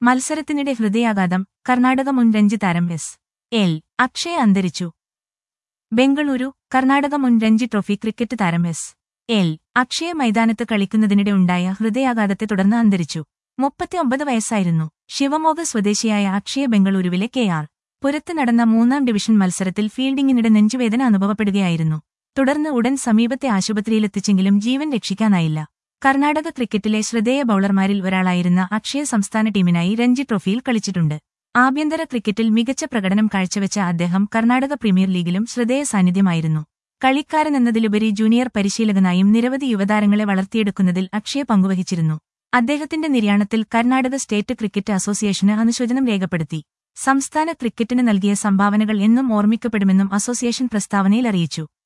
മത്സരത്തിനിടെ ഹൃദയാഘാതം കർണാടക മുൻ രഞ്ജി താരം എസ് എൽ അക്ഷയ അന്തരിച്ചു ബംഗളൂരു കർണാടക മുൻ രഞ്ജി ട്രോഫി ക്രിക്കറ്റ് താരം എസ് എൽ അക്ഷയ മൈതാനത്ത് കളിക്കുന്നതിനിടെ ഉണ്ടായ ഹൃദയാഘാതത്തെ തുടർന്ന് അന്തരിച്ചു മുപ്പത്തിയൊമ്പത് വയസ്സായിരുന്നു ശിവമോഗ സ്വദേശിയായ അക്ഷയ ബംഗളൂരുവിലെ കെ ആർ പുരത്ത് നടന്ന മൂന്നാം ഡിവിഷൻ മത്സരത്തിൽ ഫീൽഡിംഗിനിടെ നെഞ്ചുവേദന അനുഭവപ്പെടുകയായിരുന്നു തുടർന്ന് ഉടൻ സമീപത്തെ ആശുപത്രിയിലെത്തിച്ചെങ്കിലും ജീവൻ രക്ഷിക്കാനായില്ല കർണാടക ക്രിക്കറ്റിലെ ശ്രദ്ധേയ ബൌളർമാരിൽ ഒരാളായിരുന്ന അക്ഷയ സംസ്ഥാന ടീമിനായി രഞ്ജി ട്രോഫിയിൽ കളിച്ചിട്ടുണ്ട് ആഭ്യന്തര ക്രിക്കറ്റിൽ മികച്ച പ്രകടനം കാഴ്ചവെച്ച അദ്ദേഹം കർണാടക പ്രീമിയർ ലീഗിലും ശ്രദ്ധേയ സാന്നിധ്യമായിരുന്നു കളിക്കാരനെന്നതിലുപരി ജൂനിയർ പരിശീലകനായും നിരവധി യുവതാരങ്ങളെ വളർത്തിയെടുക്കുന്നതിൽ അക്ഷയ പങ്കുവഹിച്ചിരുന്നു അദ്ദേഹത്തിന്റെ നിര്യാണത്തിൽ കർണാടക സ്റ്റേറ്റ് ക്രിക്കറ്റ് അസോസിയേഷന് അനുശോചനം രേഖപ്പെടുത്തി സംസ്ഥാന ക്രിക്കറ്റിന് നൽകിയ സംഭാവനകൾ എന്നും ഓർമ്മിക്കപ്പെടുമെന്നും അസോസിയേഷൻ പ്രസ്താവനയിൽ അറിയിച്ചു